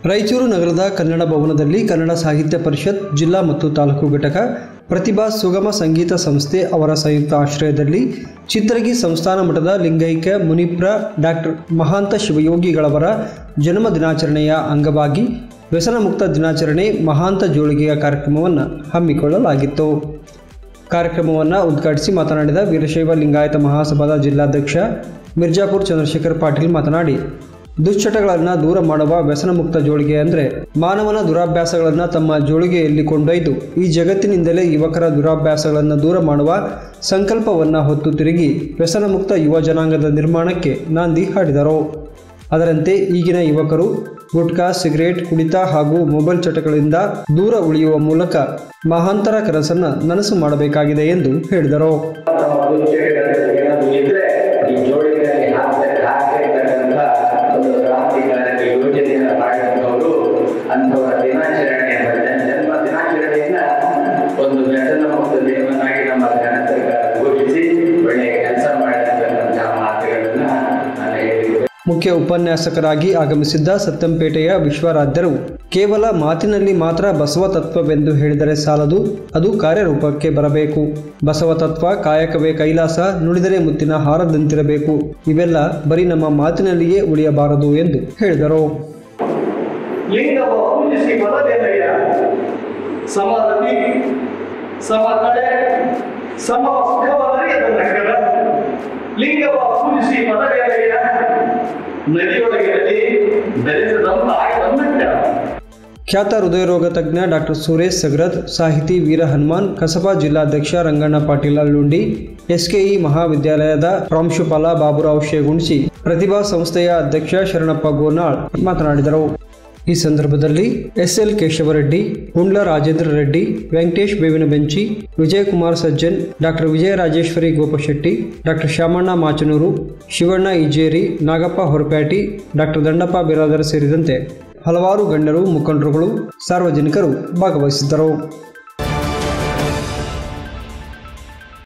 ರಾಯಚೂರು ನಗರದ ಕನ್ನಡ ಭವನದಲ್ಲಿ ಕನ್ನಡ ಸಾಹಿತ್ಯ ಪರಿಷತ್ ಜಿಲ್ಲಾ ಮತ್ತು ತಾಲೂಕು ಘಟಕ ಪ್ರತಿಭಾ ಸುಗಮ ಸಂಗೀತ ಸಂಸ್ಥೆ ಅವರ ಸಂಯುಕ್ತ ಆಶ್ರಯದಲ್ಲಿ ಚಿತ್ರಗಿ ಸಂಸ್ಥಾನ ಮಠದ ಲಿಂಗೈಕ್ಯ ಮುನಿಪ್ರ ಡಾಕ್ಟರ್ ಮಹಾಂತ ಶಿವಯೋಗಿಗಳವರ ಜನ್ಮ ದಿನಾಚರಣೆಯ ಅಂಗವಾಗಿ ವ್ಯಸನ ಮುಕ್ತ ದಿನಾಚರಣೆ ಮಹಾಂತ ಜೋಳಿಗೆಯ ಕಾರ್ಯಕ್ರಮವನ್ನು ಹಮ್ಮಿಕೊಳ್ಳಲಾಗಿತ್ತು ಕಾರ್ಯಕ್ರಮವನ್ನು ಉದ್ಘಾಟಿಸಿ ಮಾತನಾಡಿದ ವೀರಶೈವ ಲಿಂಗಾಯತ ಮಹಾಸಭಾದ ಜಿಲ್ಲಾಧ್ಯಕ್ಷ ಮಿರ್ಜಾಪುರ್ ಚಂದ್ರಶೇಖರ್ ಪಾಟೀಲ್ ಮಾತನಾಡಿ ದುಶ್ಚಟಗಳನ್ನು ದೂರ ಮಾಡುವ ವ್ಯಸನ ಮುಕ್ತ ಜೋಳಿಗೆ ಅಂದರೆ ಮಾನವನ ದುರಾಭ್ಯಾಸಗಳನ್ನು ತಮ್ಮ ಜೋಳಿಗೆಯಲ್ಲಿ ಕೊಂಡೊಯ್ದು ಈ ಜಗತ್ತಿನಿಂದಲೇ ಯುವಕರ ದುರಾಭ್ಯಾಸಗಳನ್ನು ದೂರ ಮಾಡುವ ಸಂಕಲ್ಪವನ್ನು ಹೊತ್ತು ತಿರುಗಿ ವ್ಯಸನ ಮುಕ್ತ ಯುವ ಜನಾಂಗದ ನಿರ್ಮಾಣಕ್ಕೆ ನಾಂದಿ ಹಾಡಿದರು ಅದರಂತೆ ಈಗಿನ ಯುವಕರು ಗುಟ್ಕಾ ಸಿಗರೇಟ್ ಕುಡಿತ ಹಾಗೂ ಮೊಬೈಲ್ ಚಟಗಳಿಂದ ದೂರ ಉಳಿಯುವ ಮೂಲಕ ಮಹಾಂತರ ಕನಸನ್ನು ನನಸು ಮಾಡಬೇಕಾಗಿದೆ ಎಂದು ಹೇಳಿದರು ಏನಾದ್ರು ಇದ್ರೆ ಈ ಜೋಡಿಗಳಲ್ಲಿ ಹಾಕ್ಬೇಕು ಹಾಕಿರ್ತಕ್ಕಂಥ ಒಂದು ಕ್ರಾಂತಿಕಾರಕ ಯೋಜನೆಯನ್ನು ಮಾಡಿದಂಥವರು ಅಂಥವರ ದಿನಾಚರಣೆಯ ಜನ- ಜನ್ಮ ದಿನಾಚರಣೆಯನ್ನ ಒಂದು ವ್ಯಸನ ಮುಕ್ತ ದೇವನಾಗಿ ನಮ್ಮ ಕನ್ನಡ ಸರ್ಕಾರ ಘೋಷಿಸಿ ಒಳ್ಳೆಯ ಕೆಲಸ ಮಾಡಿದಂತಹ ಮಾತುಗಳನ್ನ ನಾನು ಹೇಳಿದ್ದೆ ಮುಖ್ಯ ಉಪನ್ಯಾಸಕರಾಗಿ ಆಗಮಿಸಿದ್ದ ಸತ್ತಂಪೇಟೆಯ ವಿಶ್ವರಾಧ್ಯರು ಕೇವಲ ಮಾತಿನಲ್ಲಿ ಮಾತ್ರ ಬಸವ ತತ್ವವೆಂದು ಹೇಳಿದರೆ ಸಾಲದು ಅದು ಕಾರ್ಯರೂಪಕ್ಕೆ ಬರಬೇಕು ಬಸವ ತತ್ವ ಕಾಯಕವೇ ಕೈಲಾಸ ನುಡಿದರೆ ಮುತ್ತಿನ ಹಾರದಂತಿರಬೇಕು ಇವೆಲ್ಲ ಬರೀ ನಮ್ಮ ಮಾತಿನಲ್ಲಿಯೇ ಉಳಿಯಬಾರದು ಎಂದು ಹೇಳಿದರು ಲಿಂಗವ ಪೂಜಿಸಿ ಬಲದೇನಯ್ಯ ಸಮರತಿ ಸಮ ಕಡೆ ಸಮ ಸುಖವಲ್ಲರಿಯದ ನಗರ ಲಿಂಗವ ಪೂಜಿಸಿ ಬಲದೇನಯ್ಯ ನದಿಯೊಳಗೆ ನದಿ ಬೆರೆಸದಂತ ಆಯ್ತಂಬಿಟ್ಟ ಖ್ಯಾತ ಹೃದಯರೋಗ ತಜ್ಞ ಡಾಕ್ಟರ್ ಸುರೇಶ್ ಸಗ್ರದ್ ಸಾಹಿತಿ ವೀರ ಹನುಮಾನ್ ಕಸಬಾ ಜಿಲ್ಲಾಧ್ಯಕ್ಷ ರಂಗಣ್ಣ ಪಾಟೀಲ್ ಅಲ್ಲುಂಡಿ ಎಸ್ಕೆಇ ಮಹಾವಿದ್ಯಾಲಯದ ಪ್ರಾಂಶುಪಾಲ ಬಾಬುರಾವ್ ಶೇಗುಣಿಸಿ ಪ್ರತಿಭಾ ಸಂಸ್ಥೆಯ ಅಧ್ಯಕ್ಷ ಶರಣಪ್ಪ ಗೋನಾಳ್ ಮಾತನಾಡಿದರು ಈ ಸಂದರ್ಭದಲ್ಲಿ S L Keshavareddy Hundla Rajendra Reddy Venkatesh Bevina Benchi Vijayakumar Sajjan doctor Vijayarajeshwari Gopashetti doctor Shyamanna Machanur Shivanna Ijeri Nagappa Horapyati doctor Dandappa Biradar ಸೇರಿದಂತೆ ಹಲವಾರು ಗಣ್ಯರು ಮುಖಂಡರುಗಳು ಸಾರ್ವಜನಿಕರು ಭಾಗವಹಿಸಿದ್ದರು